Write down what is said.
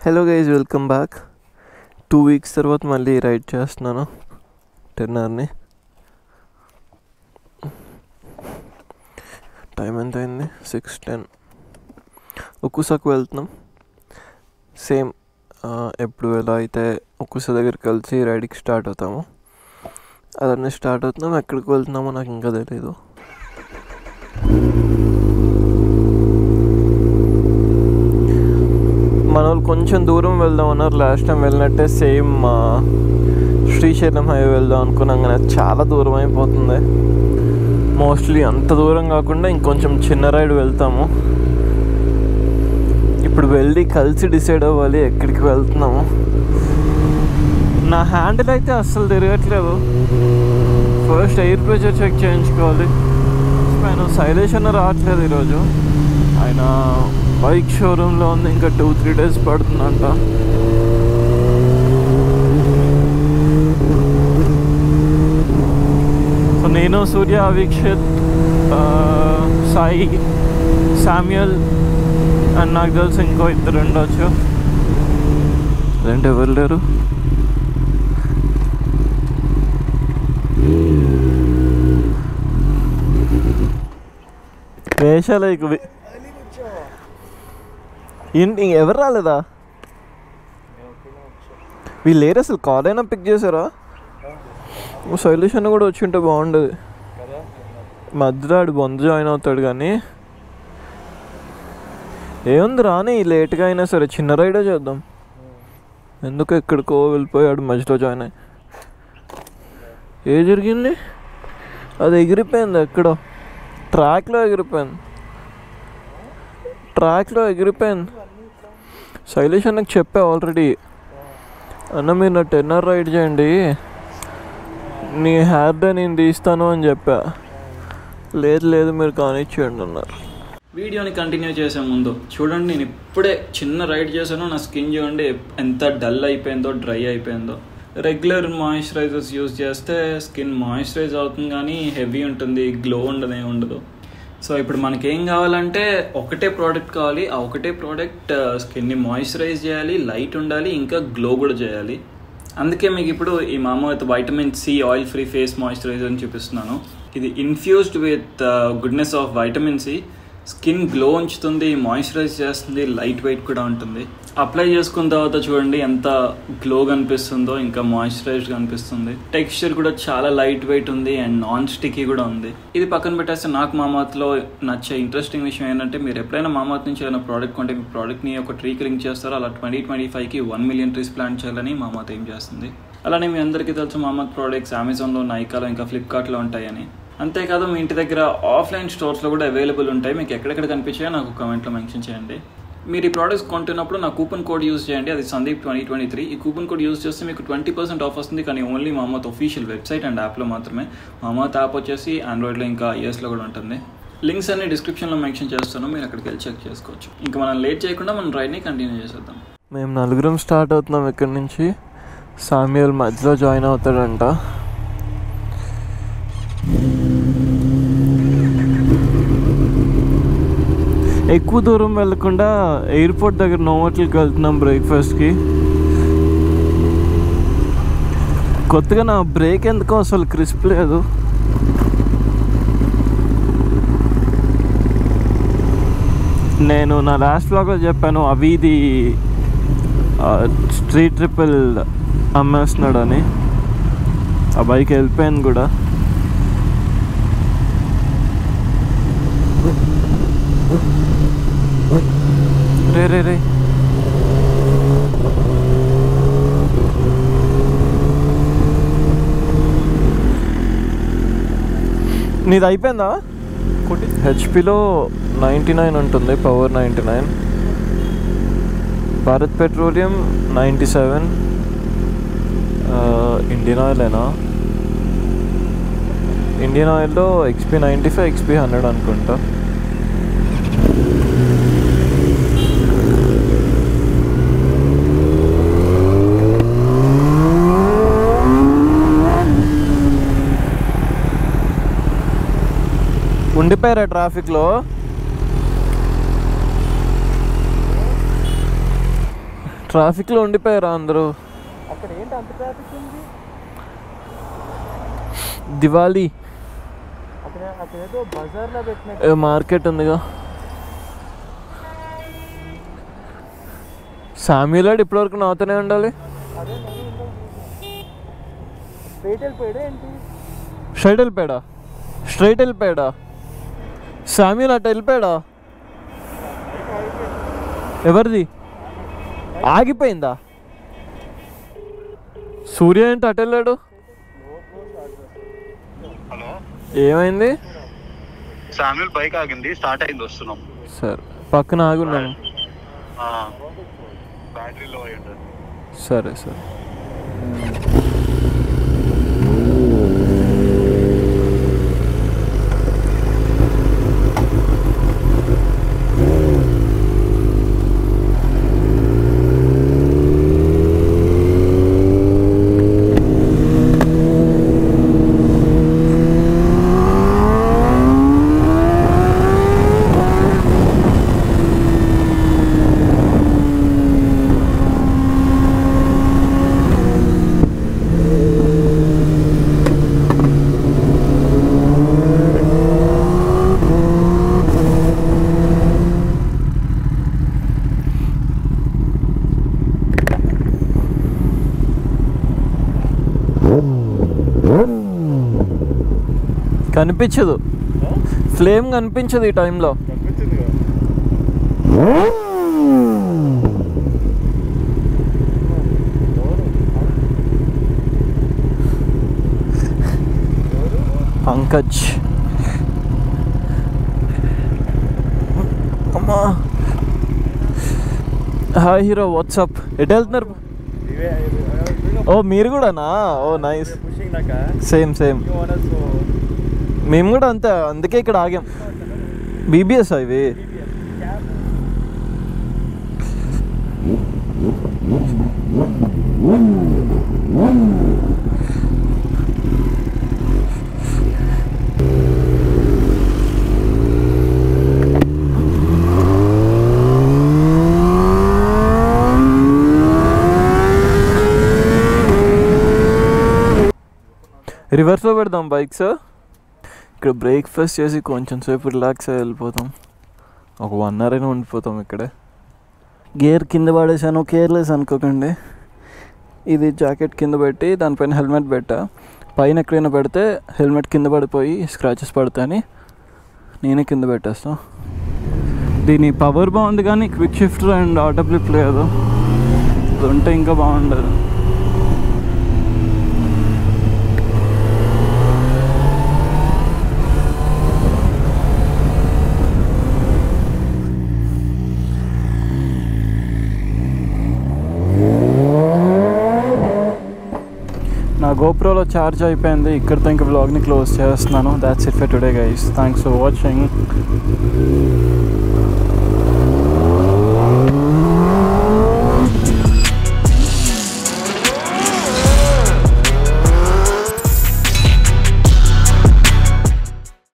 hello guys welcome back two weeks తర్వాత మళ్ళీ ride చేస్తున్నాను టెన్నర్ని టైం ఎంత అయింది సిక్స్ టెన్ ఒక్కుసాకు వెళ్తున్నాం సేమ్ ఎప్పుడు ఎలా అయితే ఒక్కుస దగ్గరికి కలిసి రైడ్కి స్టార్ట్ అవుతాము అలానే స్టార్ట్ అవుతున్నాం ఎక్కడికి వెళ్తున్నామో నాకు ఇంకా తెలియదు మన వాళ్ళు కొంచెం దూరం వెళ్దాం అన్నారు లాస్ట్ టైం వెళ్ళినట్టే సేమ్ శ్రీశైలం హైవే వెళ్దాం అనుకున్నాం కానీ అది చాలా దూరం అయిపోతుంది మోస్ట్లీ అంత దూరం కాకుండా ఇంకొంచెం చిన్న రైడ్ వెళ్తాము ఇప్పుడు వెళ్ళి కలిసి డిసైడ్ అవ్వాలి ఎక్కడికి వెళ్తున్నాము నా హ్యాండిల్ అయితే అస్సలు తిరగట్లేదు ఫస్ట్ ఎయిర్ ప్రెషర్ చెక్ చేయించుకోవాలి ఆయన శైలేష్ అన్న రావట్లేదు ఈరోజు ఆయన బైక్ షోరూంలో ఉంది ఇంకా టూ త్రీ డేస్ పడుతుందంట సో నేను సూర్య వీక్షిత్ ఆ, సాయి సామ్యుయల్ అండ్ నాకు తెలిసి ఇంకో ఇద్దరు ఉండొచ్చు అదేంటి ఎవరు లేరు వేషాలు ఇక వి- ఇన్- ఇంక ఎవరు రాలేదా వీళ్ళు లేరు అసలు కాల్ అయినా పిక్ చేశారా ఓ శైలేష్ అన్న కూడా వచ్చి ఉంటే బాగుండేది మధ్యలో ఆడు బొంద జాయిన్ అవుతాడు కానీ ఏముంది రాని లేట్గా అయినా సరే చిన్న రైడే చేద్దాం ఎందుకు ఎక్కడికో వెళ్ళిపోయాడు మధ్యలో జాయిన్ అయ్యి ఏ జరిగింది అది ఎగిరిపోయింది ఎక్కడో ట్రాక్లో ఎగిరిపోయింది ట్రాక్లో ఎగిరిపోయింది శైలేష్ అన్నకు చెప్పా ఆల్రెడీ అన్న మీరు నా టెన్నర్ రైడ్ చేయండి నీ హెయిర్ డే నేను తీస్తాను అని చెప్పా లేదు లేదు మీరు కానిచ్చేయండి అన్నారు వీడియోని కంటిన్యూ చేసే ముందు చూడండి నేను ఇప్పుడే చిన్న రైడ్ చేశాను నా స్కిన్ చూడండి ఎంత డల్ అయిపోయిందో డ్రై అయిపోయిందో రెగ్యులర్ మాయిశ్చరైజర్స్ యూజ్ చేస్తే స్కిన్ మాయిశ్చరైజ్ అవుతుంది కానీ హెవీ ఉంటుంది గ్లో ఉండదు ఏమి ఉండదు సో ఇప్పుడు మనకి ఏం కావాలంటే ఒకటే ప్రోడక్ట్ కావాలి ఆ ఒకటే ప్రోడక్ట్ స్కిన్ని మాయిశ్చరైజ్ చేయాలి లైట్ ఉండాలి ఇంకా గ్లో కూడా చేయాలి అందుకే మీకు ఇప్పుడు ఈ మామూలు vitamin C oil free face moisturizer అని చూపిస్తున్నాను ఇది infused with goodness of vitamin C skin glow ఉంచుతుంది మాయిశ్చరైజ్ చేస్తుంది లైట్ వెయిట్ కూడా ఉంటుంది అప్లై చేసుకున్న తర్వాత చూడండి ఎంత గ్లో కనిపిస్తుందో ఇంకా మాయిశ్చరైజ్ కనిపిస్తుంది టెక్స్చర్ కూడా చాలా లైట్ వెయిట్ ఉంది అండ్ నాన్ స్టిక్కీ కూడా ఉంది ఇది పక్కన పెట్టేస్తే నాకు మామాత్లో నచ్చే ఇంట్రెస్టింగ్ విషయం ఏంటంటే మీరు ఎప్పుడైనా మామాత్ నుంచి ఏదైనా ప్రోడక్ట్ కొంటే మీ ప్రోడక్ట్ని ఒక ట్రీకి లింక్ చేస్తారో అలా ట్వంటీ ట్వంటీ ఫైవ్కి వన్ మిలియన్ ట్రీస్ ప్లాన్ చేయాలని మామాత్ ఏం చేస్తుంది అలానే మీ అందరికీ తెలుసు మామాత్ ప్రోడక్ట్స్ అమెజాన్లో నైకాలో ఇంకా ఫ్లిప్కార్ట్లో ఉంటాయని అంతేకాదు మీ ఇంటి దగ్గర ఆఫ్లైన్ స్టోర్స్లో కూడా అవైలబుల్ ఉంటాయి మీకు ఎక్కడెక్కడ కనిపించాయో నాకు కామెంట్లో మెన్షన్ చేయండి మీరు ఈ ప్రోడక్ట్స్ కొంటున్నప్పుడు నా కూపన్ కోడ్ యూస్ చేయండి అది సందీప్ ట్వంటీ ట్వంటీ త్రీ ఈ కూపన్ కోడ్ యూస్ చేస్తే మీకు ట్వంటీ పర్సెంట్ ఆఫ్ వస్తుంది కానీ only Mamaearth official website and యాప్లో మాత్రమే మామత్ యాప్ వచ్చేసి ఆండ్రాయిడ్లో ఇంకా ఇయర్స్లో కూడా ఉంటుంది లింక్స్ అన్ని డిస్క్రిప్షన్లో మెన్షన్ చేస్తాను మీరు అక్కడికి వెళ్ళి చెక్ చేసుకోవచ్చు ఇంకా మనం లేట్ చేయకుండా మనం రైడ్ని కంటిన్యూ చేసేద్దాం మేము నలుగురం స్టార్ట్ అవుతున్నాం ఇక్కడి నుంచి సామ్యుయల్ మధ్యలో జాయిన్ అవుతాడంట ఎక్కువ దూరం వెళ్ళకుండా ఎయిర్పోర్ట్ దగ్గర నోవట్లకి వెళ్తున్నాం బ్రేక్ఫాస్ట్కి కొత్తగా నా బ్రేక్ ఎందుకో అసలు క్రిస్ప్ లేదు నేను నా లాస్ట్ బ్లాగ్లో చెప్పాను అవిది స్ట్రీట్ ట్రిపుల్ అమ్మేస్తున్నాడని ఆ బైక్ వెళ్ళిపోయింది కూడా రే రే రే నీది అయిపోయిందా హెచ్పిలో నైంటీ నైన్ ఉంటుంది power ninety nine Bharat Petroleum ninety seven Indian ఆయిలేనా ఇండియన్ ఆయిల్లో XP ninety five XP hundred అనుకుంటా ఉండిపోయారా ట్రాఫిక్లో ట్రాఫిక్లో ఉండిపోయారా అందరూ అక్కడ ఏంటి అంత ట్రాఫిక్ ఉంది దివాళీ అక్కడ అక్కడ ఏదో బజార్లో పెట్టినట్టు మార్కెట్ ఉందిగా సామ్యులాడు ఇప్పటివరకు నాతోనే ఉండాలి అదే స్ట్రైట్ వెళ్ళిపోయాడా ఏంటి స్ట్రైట్ వెళ్ళిపోయాడా స్ట్రైట్ వెళ్ళిపోయాడా సామ్యుల్ అటు వెళ్ళిపోయాడా ఎవరిది ఆగిపోయిందా సూర్య ఏంటి అటు వెళ్ళాడు హలో ఏమైంది శామ్యుల్ బైక్ ఆగింది స్టార్ట్ అయింది వస్తున్నాం సరే పక్కన ఆగున్నాను బ్యాటరీ లో అయి ఉంటుంది సరే సరే కనిపించదు ఫ్లేమ్ కనిపించదు ఈ టైంలో కనిపించింది పంకజ్ అమ్మా హాయ్ హీరో వాట్సాప్ ఎటు వెళ్తున్నారు ఇవే ఓ మీరు కూడానా ఓ నైస్ పుషింగ్ నాక same same you want so మేము కూడా అంతే అందుకే ఇక్కడ ఆగాం బీబీఎస్ ఇవి రివర్స్లో పెడదాం బైక్స్ ఇక్కడ బ్రేక్ఫాస్ట్ చేసి కొంచెం సేపు రిలాక్స్ అయ్యి వెళ్ళిపోతాం ఒక వన్ అవర్ అయినా ఉండిపోతాం ఇక్కడే గేర్ కింద పడేసాను కేర్లెస్ అనుకోకండి ఇది జాకెట్ కింద పెట్టి దానిపైన హెల్మెట్ పెట్టా పైన ఎక్కడైనా పెడితే హెల్మెట్ కింద పడిపోయి స్క్రాచెస్ పడతాయని నేనే కింద పెట్టేస్తాను దీని పవర్ బాగుంది కానీ quick shifter and auto flip లేదు అది ఉంటే ఇంకా బాగుండదు నా గోప్రోలో ఛార్జ్ అయిపోయింది ఇక్కడితో ఇంకా వ్లాగ్ని క్లోజ్ చేస్తున్నాను that's it for today guys thanks for watching